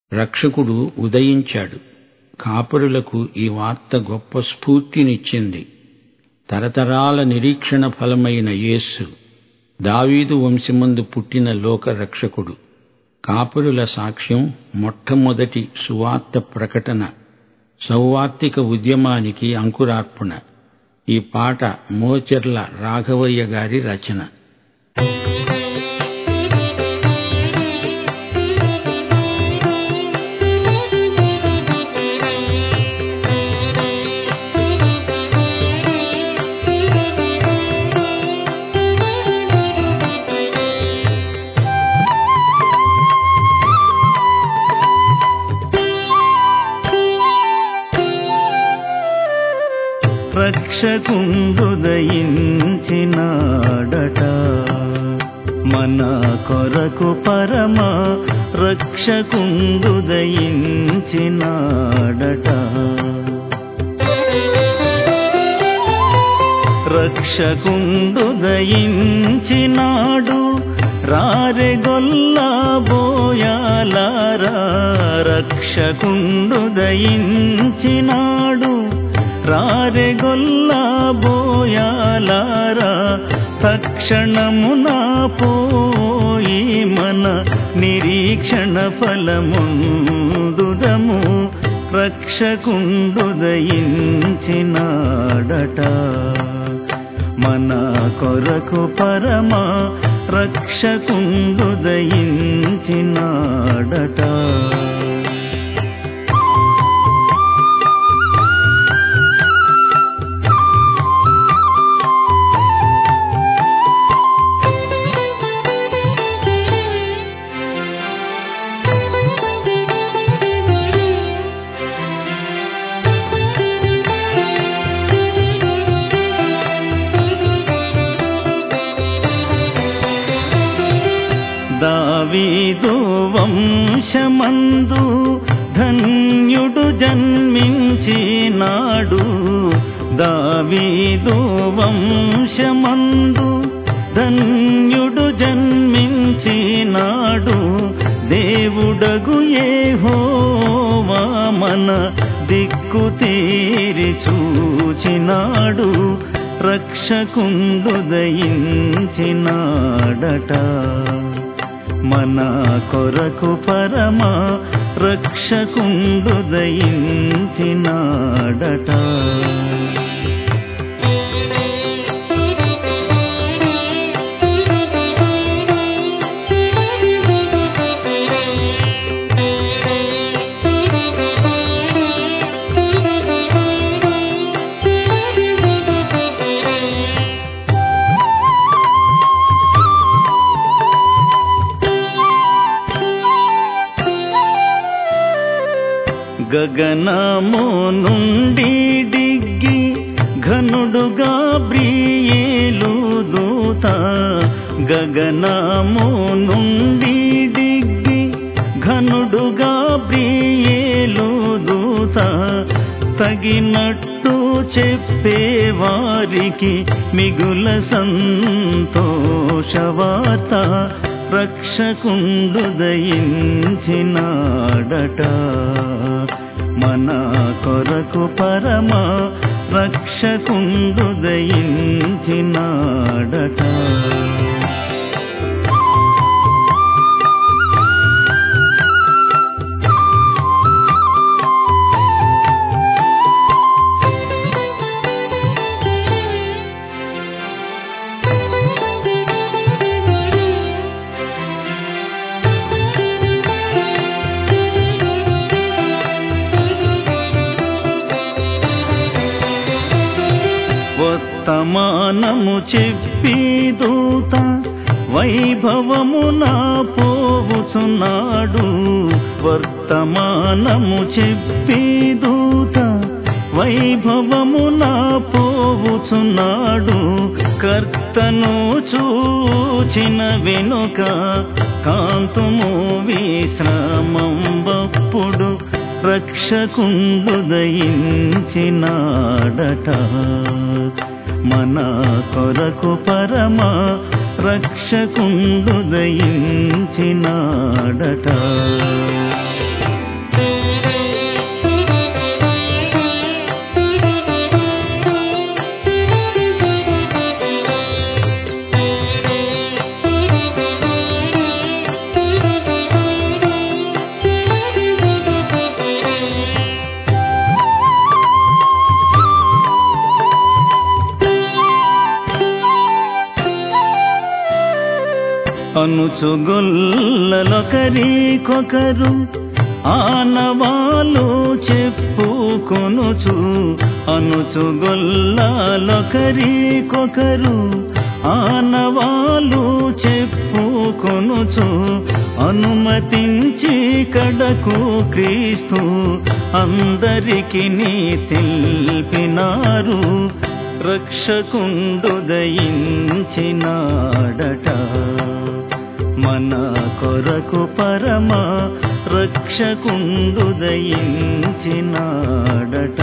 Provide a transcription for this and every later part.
రక్షకుడు ఉదయించాడు కాపరులకు ఈ వార్త గొప్ప స్ఫూర్తినిచ్చింది తరతరాల నిరీక్షణ ఫలమైన యేస్సు దావీదు వంశమందు పుట్టిన లోక రక్షకుడు కాపరుల సాక్ష్యం మొట్టమొదటి సువార్త ప్రకటన సౌవార్తిక ఉద్యమానికి అంకురార్పణ ఈ పాట మోచెర్ల రాఘవయ్య గారి రచన రక్షకుండుదయించినాడట మన కొరకు పరమ రక్షకుండుదయించినాడట రక్షకుండుదయించినాడు రారెగొల్లా బోయాలారా రక్షకుండుదయించినాడు రారెగొల్లా బోయాలారా తక్షణమున పోయి మన నిరీక్షణ ఫలముందుదము రక్షకుండుదయించినాడట మన కొరకు పరమ రక్షకుండుదయించినాడట దావీదు వంశమందు ధన్యుడు జన్మించినాడు దావీదు వంశమందు ధన్యుడు జన్మించినాడు దేవుడగు ఏహోవా మన దిక్కు తీరి చూచినాడు రక్షకుండుదయించినాడట మన కొరకు పరమ రక్షకుండుదయించినాడట గగనము నుండి డిగ్గి ఘనుడుగా బ్రియేలు దూత గగనము నుండి డిగ్గి ఘనుడుగా బ్రియేలు దూత తగినట్టు చెప్పేవారికి మిగుల సంతోషవాత రక్షకుండుదయించినాడట మన కొరకు పరమ రక్షకుండుదయించినాడట వర్తమానము చెప్పి దూత వైభవమున పోవుచున్నాడు వర్తమానము చెప్పి దూత వైభవమున పోవుచున్నాడు కర్తను చూచిన వెనుక కాంతుము విశ్రమం బప్పుడు రక్షకుండుదయించినాడట మన కొరకు పరమ రక్షకుండుదయించినాడట అనుచుగొల్లలొకరికొకరు ఆనవాలు చెప్పుకొనుచు అనుచుగొల్లలొకరికొకరు ఆనవాలు చెప్పుకొనుచు అనుమతించి కడకు క్రీస్తు అందరికి నీ తెలిపినారు రక్షకుండు దయించినాడట మన కొరకు పరమ రక్షకుండు దయించినాడట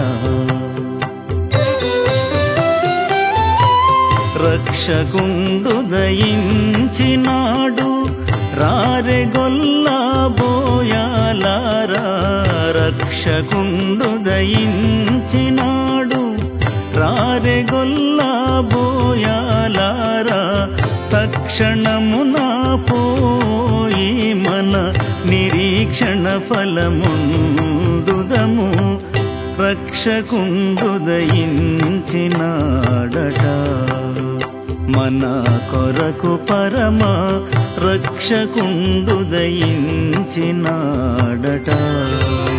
రక్షకుండు దయించినాడు రారెగొల్లా బోయాలారా రక్షకుండు దయించినాడు రారెగొల్లా బోయాలారా తక్షణమున పోయి మన నిరీక్షణ ఫలముందుదము రక్షకుండు దయించినాడట మన కొరకు పరమ రక్షకుండు దయించినాడట